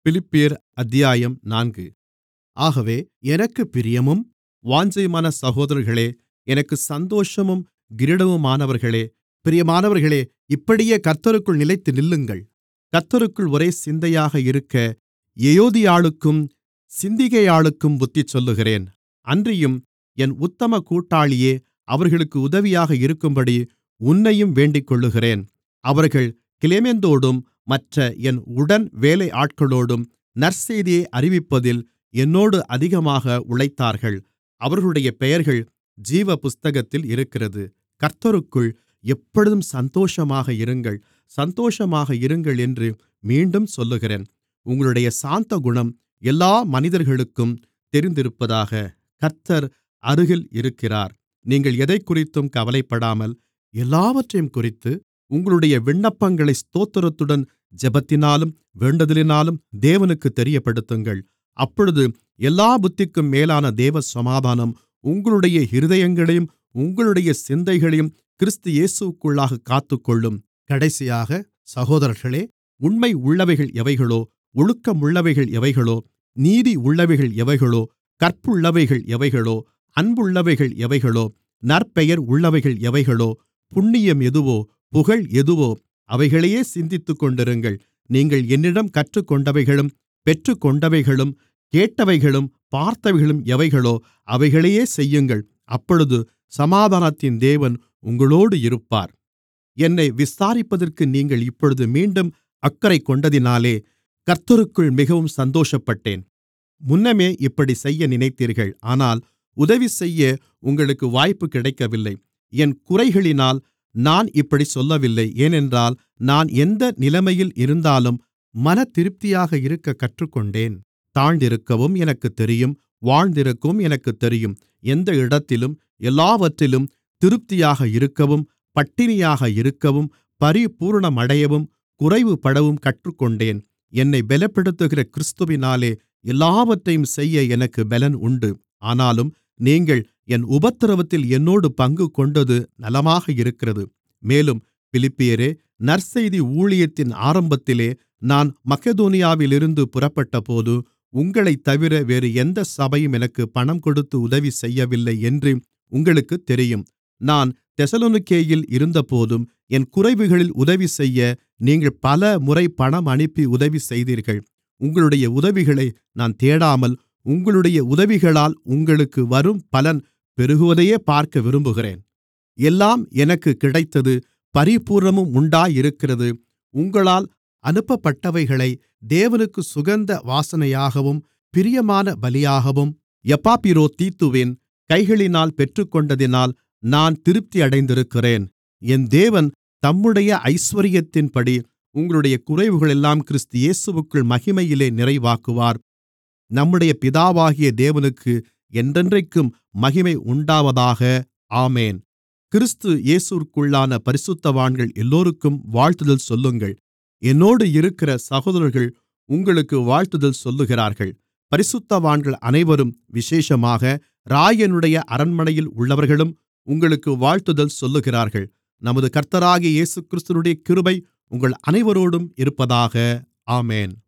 பிலிப்பியர் அத்தியாயம் நான்கு ஆகவே எனக்குப் பிரியமும் வாஞ்சையுமான சகோதரர்களே எனக்குச் சந்தோஷமும் கிரீடமுமானவர்களே பிரியமானவர்களே இப்படியே கர்த்தருக்குள் நிலைத்து நில்லுங்கள் கர்த்தருக்குள் ஒரே சிந்தையாக இருக்க எயோதியாளுக்கும் சிந்திகேயாளுக்கும் புத்திசொல்லுகிறேன் அன்றியும் என் உத்தம கூட்டாளியே அவர்களுக்கு உதவியாக இருக்கும்படி உன்னையும் வேண்டிக்கொள்ளுகிறேன் அவர்கள் கிலேமெந்தோடும் மற்ற என் உடன் வேலையாட்களோடும் நற்செய்தியை அறிவிப்பதில் என்னோடு அதிகமாக உழைத்தார்கள் அவர்களுடைய பெயர்கள் ஜீவபுத்தகத்தில் இருக்கிறது கர்த்தருக்குள் எப்பொழுதும் சந்தோஷமாக இருங்கள் சந்தோஷமாக இருங்கள் என்று மீண்டும் சொல்லுகிறேன் உங்களுடைய சாந்தகுணம் எல்லா மனிதர்களுக்கும் தெரிந்திருப்பதாக கர்த்தர் அருகில் இருக்கிறார் நீங்கள் எதைக்குறித்தும் கவலைப்படாமல் எல்லாவற்றையும்குறித்து உங்களுடைய விண்ணப்பங்களை ஸ்தோத்திரத்துடன் ஜெபத்தினாலும் வேண்டுதலினாலும் தேவனுக்குத் தெரியப்படுத்துங்கள் அப்பொழுது எல்லா புத்திக்கும் மேலான தேவ சமாதானம் உங்களுடைய இருதயங்களையும் உங்களுடைய சிந்தைகளையும் கிறிஸ்து இயேசுவிற்குள்ளாகக் காத்துக்கொள்ளும் கடைசியாக சகோதரர்களே உண்மை உள்ளவைகள் எவைகளோ ஒழுக்கமுள்ளவைகள் எவைகளோ நீதி உள்ளவைகள் எவைகளோ கற்புள்ளவைகள் எவைகளோ அன்புள்ளவைகள் எவைகளோ நற்பெயர் உள்ளவைகள் எவைகளோ புண்ணியம் எதுவோ புகழ் எதுவோ அவைகளையே சிந்தித்துக்கொண்டிருங்கள் நீங்கள் என்னிடம் கற்றுக்கொண்டவைகளும் பெற்றுக்கொண்டவைகளும் கேட்டவைகளும் பார்த்தவைகளும் எவைகளோ அவைகளையே செய்யுங்கள் அப்பொழுது சமாதானத்தின் தேவன் உங்களோடு இருப்பார் என்னை விசாரிப்பதற்கு நீங்கள் இப்பொழுது மீண்டும் அக்கறை கொண்டதினாலே கர்த்தருக்குள் மிகவும் சந்தோஷப்பட்டேன் முன்னமே இப்படிச் செய்ய நினைத்தீர்கள் ஆனால் உதவிசெய்ய உங்களுக்கு வாய்ப்பு கிடைக்கவில்லை என் குறைகளினால் நான் இப்படிச் சொல்லவில்லை ஏனென்றால் நான் எந்த நிலைமையில் இருந்தாலும் மனதிருப்தியாக இருக்கக் கற்றுக்கொண்டேன் தாழ்ந்திருக்கவும் எனக்குத் தெரியும் வாழ்ந்திருக்கவும் எனக்குத் தெரியும் எந்த இடத்திலும் எல்லாவற்றிலும் திருப்தியாக இருக்கவும் பட்டினியாக இருக்கவும் பரிபூரணமடையவும் குறைவுபடவும் கற்றுக்கொண்டேன் என்னை பலப்படுத்துகிற கிறிஸ்துவினாலே எல்லாவற்றையும் செய்ய எனக்கு பலன் உண்டு ஆனாலும் நீங்கள் என் உபத்திரவத்தில் என்னோடு பங்கு கொண்டது நலமாக இருக்கிறது மேலும் பிலிப்பியரே நற்செய்தி ஊழியத்தின் ஆரம்பத்திலே நான் மக்கெதோனியாவிலிருந்து புறப்பட்டபோது உங்களைத் தவிர வேறு எந்த சபையும் எனக்கு பணம் கொடுத்து உதவி செய்யவில்லை என்று உங்களுக்குத் தெரியும் நான் தெசலோனிக்கேயில் இருந்தபோதும் என் குறைவுகளில் உதவி செய்ய நீங்கள் பல முறை பணம் அனுப்பி உதவி செய்தீர்கள் உங்களுடைய உதவிகளை நான் தேடாமல் உங்களுடைய உதவிகளால் உங்களுக்கு வரும் பலன் பெருகுவதையே பார்க்க விரும்புகிறேன் எல்லாம் எனக்கு கிடைத்தது பரிபூரணமும் உண்டாயிருக்கிறது உங்களால் அனுப்பப்பட்டவைகளை தேவனுக்கு சுகந்த வாசனையாகவும் பிரியமான பலியாகவும் எப்பாப்பிரோதீத்துவின் கைகளினால் பெற்றுக்கொண்டதினால் நான் திருப்தியடைந்திருக்கிறேன் என் தேவன் தம்முடைய ஐசுவரியத்தின்படி உங்களுடைய குறைவுகளெல்லாம் கிறிஸ்து இயேசுவுக்குள் மகிமையிலே நிறைவாக்குவார் நம்முடைய பிதாவாகிய தேவனுக்கு என்றென்றைக்கும் மகிமை உண்டாவதாக ஆமேன் கிறிஸ்து இயேசுவிற்குள்ளான பரிசுத்தவான்கள் எல்லோருக்கும் வாழ்த்துதல் சொல்லுங்கள் என்னோடு இருக்கிற சகோதரர்கள் உங்களுக்கு வாழ்த்துதல் சொல்லுகிறார்கள் பரிசுத்தவான்கள் அனைவரும் விசேஷமாக ராயனுடைய அரண்மனையில் உள்ளவர்களும் உங்களுக்கு வாழ்த்துதல் சொல்லுகிறார்கள் நமது கர்த்தராகிய இயேசுகிறிஸ்துவினுடைய கிருபை உங்கள் அனைவரோடும் இருப்பதாக ஆமேன்